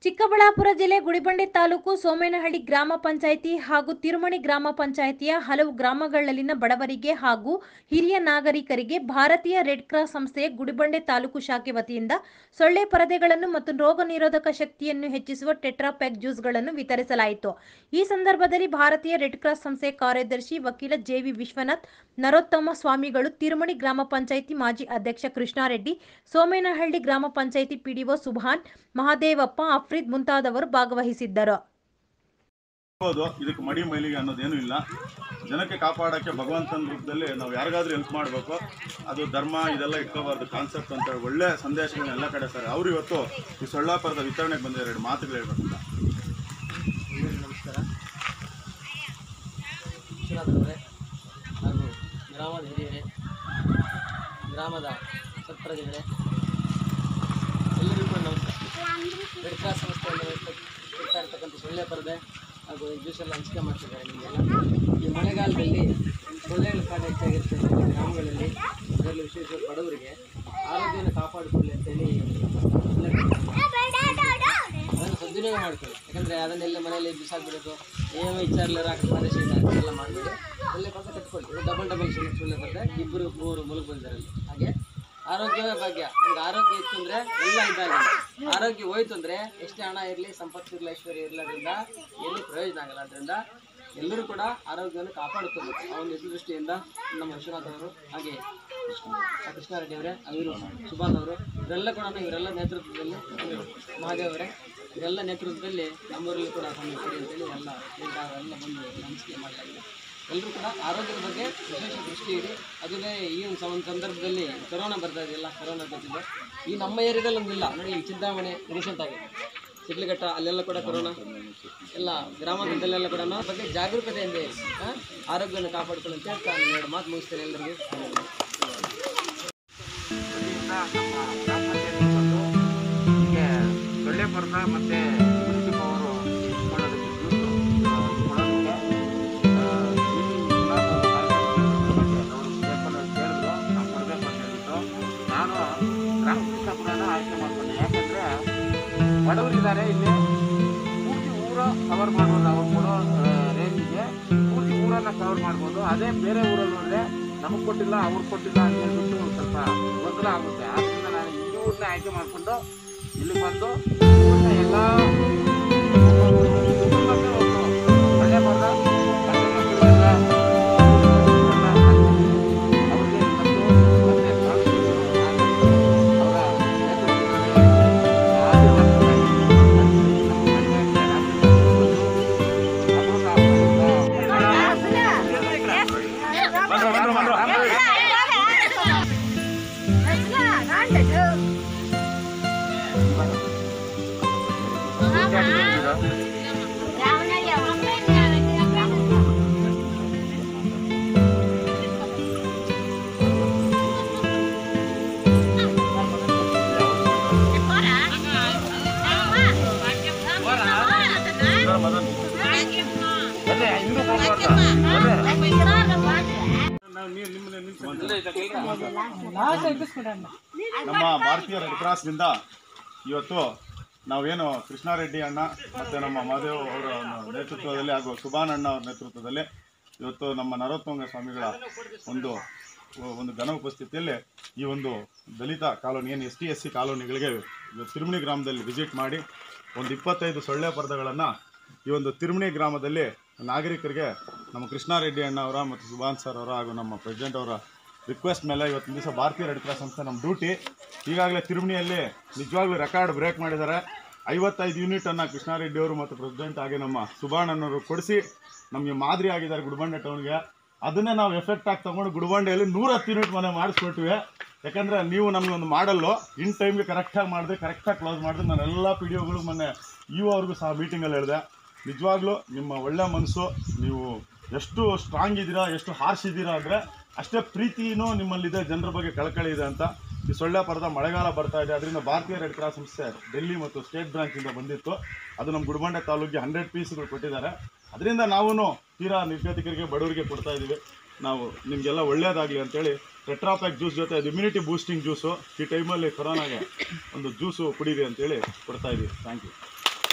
ಚಿಕ್ಕಬಳ್ಳಾಪುರ ಜಿಲ್ಲೆ ಗುಡಿಬಂಡೆ ತಾಲೂಕು ಸೋಮೇನಹಳ್ಳಿ ಗ್ರಾಮ ಪಂಚಾಯಿತಿ ಹಾಗೂ ತಿರುಮಣಿ ಗ್ರಾಮ ಪಂಚಾಯಿತಿಯ ಹಲವು ಗ್ರಾಮಗಳಲ್ಲಿನ ಬಡವರಿಗೆ ಹಾಗೂ ಹಿರಿಯ ನಾಗರಿಕರಿಗೆ ಭಾರತೀಯ ರೆಡ್ ಕ್ರಾಸ್ ಸಂಸ್ಥೆಯ ಗುಡಿಬಂಡೆ ತಾಲೂಕು ಶಾಖೆ ವತಿಯಿಂದ ಸೊಳ್ಳೆ ಪರದೆಗಳನ್ನು ಮತ್ತು ರೋಗ ನಿರೋಧಕ ಶಕ್ತಿಯನ್ನು ಹೆಚ್ಚಿಸುವ ಟೆಟ್ರಾಪ್ಯಾಕ್ ಜ್ಯೂಸ್ಗಳನ್ನು ವಿತರಿಸಲಾಯಿತು ಈ ಸಂದರ್ಭದಲ್ಲಿ ಭಾರತೀಯ ರೆಡ್ ಕ್ರಾಸ್ ಸಂಸ್ಥೆಯ ಕಾರ್ಯದರ್ಶಿ ವಕೀಲ ಜೆವಿ ವಿಶ್ವನಾಥ್ ನರೋತ್ತಮ ಸ್ವಾಮಿಗಳು ತಿರುಮಣಿ ಗ್ರಾಮ ಪಂಚಾಯಿತಿ ಮಾಜಿ ಅಧ್ಯಕ್ಷ ಕೃಷ್ಣಾರೆಡ್ಡಿ ಸೋಮೇನಹಳ್ಳಿ ಗ್ರಾಮ ಪಂಚಾಯಿತಿ ಪಿಡಿಒ ಸುಭಾನ್ ಮಹಾದೇವಪ್ಪ ಅಫ್ರೀದ್ ಮುಂತಾದವರು ಭಾಗವಹಿಸಿದ್ದರು ಹೌದು ಇದಕ್ಕೆ ಮಡಿ ಮೈಲಿಗೆ ಅನ್ನೋದೇನು ಇಲ್ಲ ಜನಕ್ಕೆ ಕಾಪಾಡೋಕ್ಕೆ ಭಗವಂತನ ರೂಪದಲ್ಲಿ ನಾವು ಯಾರಿಗಾದ್ರೂ ಹೆಲ್ಪ್ ಮಾಡಬೇಕು ಅದು ಧರ್ಮ ಇದೆಲ್ಲ ಇಟ್ಕೋಬಾರ್ದು ಕಾನ್ಸೆಪ್ಟ್ ಅಂತ ಹೇಳಿ ಒಳ್ಳೆ ಸಂದೇಶಗಳನ್ನ ಎಲ್ಲ ಕಡೆ ಸರ್ ಅವ್ರು ಇವತ್ತು ಈ ಸೊಳ್ಳಾಪುರದ ವಿತರಣೆಗೆ ಬಂದಿದ್ದಾರೆ ಎರಡು ಮಾತುಗಳು ಹೇಳ್ಬೇಕಂತ ಎಲ್ಲರಿಗೂ ನಮಸ್ಕಾರ ವಿಶ್ವನಾಥರವರೇ ಹಾಗೂ ಗ್ರಾಮದ ಹಿರಿಯರೇ ಗ್ರಾಮದ ಸತ್ಪ್ರಜೆಗಳೇ ಎಲ್ಲರಿಗೂ ಕೂಡ ನಮಸ್ಕಾರ ರೆಡ್ ಕ್ರಾಸ್ ಸಂಸ್ಥೆಯಿಂದ ಇರ್ತಾ ಇರ್ತಕ್ಕಂಥ ಸೊಳ್ಳೆ ಪರದೆ ಹಾಗೂ ಈ ಜ್ಯೂಸೆಲ್ಲ ಹಂಚಿಕೆ ಮಾಡ್ತಿದ್ದಾರೆ ನಿಮಗೆಲ್ಲ ಈ ಮಳೆಗಾಲದಲ್ಲಿ ಸೊಳ್ಳೆಗಳ ಕಾಟ ಹೆಚ್ಚಾಗಿರುತ್ತೆ ಗ್ರಾಮಗಳಲ್ಲಿ ಅದರಲ್ಲೂ ವಿಶೇಷವಾಗಿ ಬಡವರಿಗೆ ಆರೋಗ್ಯವನ್ನು ಕಾಪಾಡಿಕೊಳ್ಳಿ ಅಂತೇಳಿ ಅದನ್ನು ಸದ್ವಿನಿಯೋಗ ಮಾಡ್ಕೊಳ್ಳಿ ಯಾಕಂದರೆ ಅದನ್ನೆಲ್ಲ ಮನೆಯಲ್ಲಿ ಬಿಸಾಕ್ಬಿಡೋದು ಏನೋ ವಿಚಾರಲ್ಲ ಹಾಕಿ ಪ್ರದೇಶದಿಂದ ಎಲ್ಲ ಮಾಡಬೇಡಿ ಒಳ್ಳೆ ಪಕ್ಕ ಕಟ್ಕೊಳ್ಳಿ ಇದು ಡಬಲ್ ಡಬಲ್ ಸುಳ್ಳು ಸುಳ್ಳು ಬರ್ತದೆ ಇಬ್ಬರು ಮೂರು ಮೂಲಕ ಬಂದಿದ್ದಾರೆ ಅಲ್ಲಿ. ಹಾಗೆ ಆರೋಗ್ಯವೇ ಭಾಗ್ಯ ನಿಮ್ಗೆ ಆರೋಗ್ಯ ಇತ್ತು ಅಂದರೆ ಎಲ್ಲ ಇದಾಗಿದೆ ಆರೋಗ್ಯ ಹೋಯ್ತು ಅಂದರೆ ಎಷ್ಟೇ ಹಣ ಇರಲಿ ಸಂಪತ್ತು ಇರಲಿ ಐಶ್ವರ್ಯ ಇರಲಾದ್ರಿಂದ ಎಲ್ಲಿ ಪ್ರಯೋಜನ ಆಗಲ್ಲ ಅದರಿಂದ ಎಲ್ಲರೂ ಕೂಡ ಆರೋಗ್ಯವನ್ನು ಕಾಪಾಡಿಕೊಳ್ಬೇಕು ಆ ಒಂದು ದೃಷ್ಟಿಯಿಂದ ನಮ್ಮ ವಿಶ್ವನಾಥ್ ಅವರು ಹಾಗೆ ಆ ಕೃಷ್ಣಾರೆಡ್ಡಿ ಅವರೇ ಅವರು ಸುಭಾನ್ ಅವರು ಇವರೆಲ್ಲ ಕೂಡ ಇವರೆಲ್ಲ ನೇತೃತ್ವದಲ್ಲಿ ಮಹಾದೇವ್ ಅವರೇ ಇವರೆಲ್ಲ ನೇತೃತ್ವದಲ್ಲಿ ನಮ್ಮೂರಲ್ಲಿ ಕೂಡ ಸ್ವಾಮಿ ಕೊಡಿ ಅಂತೇಳಿ ಎಲ್ಲ ಎಲ್ಲ ಬಂದು ಹಂಚಿಕೆ ಮಾಡಲಾಗಿದೆ ಎಲ್ಲರೂ ಕೂಡ ಆರೋಗ್ಯದ ಬಗ್ಗೆ ವಿಶೇಷ ದೃಷ್ಟಿ ಇಡಿ ಅದುವೇ ಈ ಒಂದು ಸ- ಒಂದು ಸಂದರ್ಭದಲ್ಲಿ ಕೊರೋನಾ ಬರ್ತಾ ಇದೆಯಲ್ಲ ಕೊರೋನಾ ಬರ್ತಿದೆ ಈ ನಮ್ಮ ಏರಿಯಾದಲ್ಲಿ ಒಂದಿಲ್ಲ ನೋಡಿ ಈ ಚಿಂತಾಮಣಿ ರೀಸೆಂಟ್ ಆಗಿ ಶಿಡ್ಲಘಟ್ಟ ಅಲ್ಲೆಲ್ಲ ಕೂಡ ಕೊರೋನಾ ಎಲ್ಲ ಗ್ರಾಮಾಂತರದಲ್ಲೆಲ್ಲ ಕೂಡ ನಾವು ಬಗ್ಗೆ ಜಾಗರೂಕತೆಯಿಂದ ಇರಿ. ಆ? ಆರೋಗ್ಯವನ್ನು ಕಾಪಾಡ್ಕೊಳ್ಳಿ ಅಂತ ಹೇಳ್ತಾ ನಾನು ಎರಡು ಮಾತು ಮುಗಿಸ್ತೇನೆ ಎಲ್ಲರಿಗೂ ವತಿಯಿಂದ ನಮ್ಮ ಗ್ರಾಮ ಪಂಚಾಯತ್ ಬಂದು ಹೀಗೆ ಸೊಳ್ಳೆ ಪರ್ದ ಮತ್ತು ಮುನ್ಸಿಪ ಅವರು ಇಟ್ಕೊಳ್ಳೋದಕ್ಕೆ ಜ್ಯೂಸು ಆ, ಕೊಡೋದಕ್ಕೆ ಆ, ಈ ನಾವು ಕಾರ್ಯಕ್ರಮಕ್ಕೆ ಅವರು ಬೇಕಲ್ಲ ಅಂತ ಹೇಳಿದ್ರು ನಾವು ಕೊಡಬೇಕು ಅಂತ ಹೇಳಿದ್ರು ನಾನು ಗ್ರಾಮ ಕೃಷ್ಣಪುರನ ಆಯ್ಕೆ ಮಾಡ್ಕೊಂಡೆ ಯಾಕಂದರೆ ಬಡವರಿದ್ದಾರೆ ಇಲ್ಲಿ ಪೂರ್ತಿ ಊರ ಕವರ್ ಮಾಡ್ಬೋದು ಅವ್ರು ಕೊಡೋ ರೇಂಜಿಗೆ ಪೂರ್ತಿ ಊರನ್ನ ಕವರ್ ಮಾಡ್ಬೋದು ಅದೇ ಬೇರೆ ಊರಲ್ಲಿ ಹೋದ್ರೆ ನಮಗೆ ಕೊಟ್ಟಿಲ್ಲ ಅವ್ರು ಕೊಟ್ಟಿಲ್ಲ ಅಂತ ಹೇಳ್ಬಿಟ್ಟು ಸ್ವಲ್ಪ ಗೊಂದಲ ಆಗುತ್ತೆ ಆದ್ದರಿಂದ ನಾನು ಈ ಊರನ್ನ ಆಯ್ಕೆ ಮಾಡಿಕೊಂಡು ಇಲ್ಲಿ ಬಂದು ಊರಿನ ಎಲ್ಲ ಕುಟುಂಬಕ್ಕೆ ಒಂದು ಒಳ್ಳೆ ಬರದ ಅವ್ರಿಗೆ ಮತ್ತು ಮತ್ತೆ ಸಾಂಸ್ಕೃತಿಕ ಅವರ ಅದೇ ಹಿಂದೂ ಹೋಗ್ಬಾರ್ದು ನಮ್ಮ ಭಾರತೀಯ ರೆಡ್ ಕ್ರಾಸ್ನಿಂದ ಇವತ್ತು ನಾವೇನು ಕೃಷ್ಣಾರೆಡ್ಡಿ ಅಣ್ಣ ಮತ್ತು ನಮ್ಮ ಮಹದೇವ್ ಅವರ ನೇತೃತ್ವದಲ್ಲಿ ಹಾಗೂ ಸುಭಾನ್ ಅಣ್ಣ ಅವರ ನೇತೃತ್ವದಲ್ಲಿ ಇವತ್ತು ನಮ್ಮ ನರೋತ್ತಂಗ ಸ್ವಾಮಿಗಳ ಒಂದು ಒಂದು ಘನ ಉಪಸ್ಥಿತಿಯಲ್ಲಿ ಈ ಒಂದು ದಲಿತ ಕಾಲೋನಿ ಏನು ಎಸ್ ಟಿ ಎಸ್ ಸಿ ಕಾಲೋನಿಗಳಿಗೆ ಇವತ್ತು ತಿರುಮಣಿ ಗ್ರಾಮದಲ್ಲಿ ವಿಸಿಟ್ ಮಾಡಿ ಒಂದು ಇಪ್ಪತ್ತೈದು ಸೊಳ್ಳೆ ಪರದೆಗಳನ್ನು ಈ ಒಂದು ತಿರುಮಣಿ ಗ್ರಾಮದಲ್ಲಿ ನಾಗರಿಕರಿಗೆ ನಮ್ಮ ಕೃಷ್ಣಾರೆಡ್ಡಿ ಅಣ್ಣ ಅವರ ಮತ್ತು ಸುಭಾನ್ ಸರ್ ಅವರ ಹಾಗೂ ನಮ್ಮ ಪ್ರೆಸಿಡೆಂಟ್ ಅವರ ರಿಕ್ವೆಸ್ಟ್ ಮೇಲೆ ಇವತ್ತಿನ ದಿವಸ ಭಾರತೀಯ ರೆಡ್ ಕ್ರಾಸ್ ಸಂಸ್ಥೆ ನಮ್ಮ ಡ್ಯೂಟಿ ಈಗಾಗಲೇ ತಿರುಮಣಿಯಲ್ಲಿ ನಿಜವಾಗ್ಲೂ ರೆಕಾರ್ಡ್ ಬ್ರೇಕ್ ಮಾಡಿದ್ದಾರೆ ಐವತ್ತೈದು ಯೂನಿಟನ್ನು ಕೃಷ್ಣಾರೆಡ್ಡಿ ಅವರು ಮತ್ತು ಪ್ರೆಸಿಡೆಂಟ್ ಆಗಿ ನಮ್ಮ ಸುಭಾನ್ ಅಣ್ಣವರು ಕೊಡಿಸಿ ನಮಗೆ ಮಾದರಿ ಆಗಿದ್ದಾರೆ ಗುಡಿಬಂಡೆ ಟೌನ್ಗೆ ಅದನ್ನೇ ನಾವು ಎಫೆಕ್ಟ್ ಆಗಿ ತೊಗೊಂಡು ಗುಡಿಬಂಡೆಯಲ್ಲಿ ನೂರ ಹತ್ತು ಯೂನಿಟ್ ಮನೆ ಮಾಡಿಸ್ಕೊಟ್ಟಿವಿ ಯಾಕಂದರೆ ನೀವು ನಮಗೆ ಒಂದು ಮಾಡಲ್ಲು ಇನ್ ಟೈಮ್ಗೆ ಕರೆಕ್ಟಾಗಿ ಮಾಡಿದೆ ಕರೆಕ್ಟಾಗಿ ಕ್ಲೋಸ್ ಮಾಡಿದೆ ನಾನು ಎಲ್ಲ ಪಿ ಡಿ ಒಗಳು ಮೊನ್ನೆ ಇ ಅವ್ರಿಗೂ ಸಹ ಮೀಟಿಂಗಲ್ಲಿ ಹೇಳಿದೆ ನಿಜವಾಗ್ಲೂ ನಿಮ್ಮ ಒಳ್ಳೆ ಮನಸ್ಸು ನೀವು ಎಷ್ಟು ಸ್ಟ್ರಾಂಗ್ ಇದ್ದೀರಾ ಎಷ್ಟು ಹಾರ್ಶ್ ಇದ್ದೀರಾ ಅಂದರೆ ಅಷ್ಟೇ ಪ್ರೀತಿನೂ ನಿಮ್ಮಲ್ಲಿದೆ ಜನರ ಬಗ್ಗೆ ಕಳಕಳಿ ಇದೆ ಅಂತ ಈ ಸೊಳ್ಳೆ ಪರದ ಮಳೆಗಾಲ ಬರ್ತಾ ಇದೆ ಅದರಿಂದ ಭಾರತೀಯ ರೆಡ್ ಕ್ರಾಸ್ ಸಂಸ್ಥೆ ಡೆಲ್ಲಿ ಮತ್ತು ಸ್ಟೇಟ್ ಬ್ರಾಂಚಿಂದ ಬಂದಿತ್ತು ಅದು ನಮ್ಮ ಗುಡಿಬಂಡೆ ತಾಲೂಕಿಗೆ ಹಂಡ್ರೆಡ್ ಪೀಸ್ಗಳು ಕೊಟ್ಟಿದ್ದಾರೆ ಅದರಿಂದ ನಾವು ತೀರಾ ನಿರ್ಗತಿಕರಿಗೆ ಬಡವರಿಗೆ ಕೊಡ್ತಾ ಇದ್ದೀವಿ ನಾವು ನಿಮಗೆಲ್ಲ ಒಳ್ಳೇದಾಗಲಿ ಅಂತೇಳಿ ಟೆಟ್ರಾಪ್ಯಾಕ್ ಜ್ಯೂಸ್ ಜೊತೆ ಅದು ಇಮ್ಯುನಿಟಿ ಬೂಸ್ಟಿಂಗ್ ಜ್ಯೂಸು ಈ ಟೈಮಲ್ಲಿ ಕೊರೋನಾಗೆ ಒಂದು ಜ್ಯೂಸು ಕುಡೀರಿ ಅಂತೇಳಿ ಕೊಡ್ತಾ ಇದ್ದೀವಿ ಥ್ಯಾಂಕ್ ಯು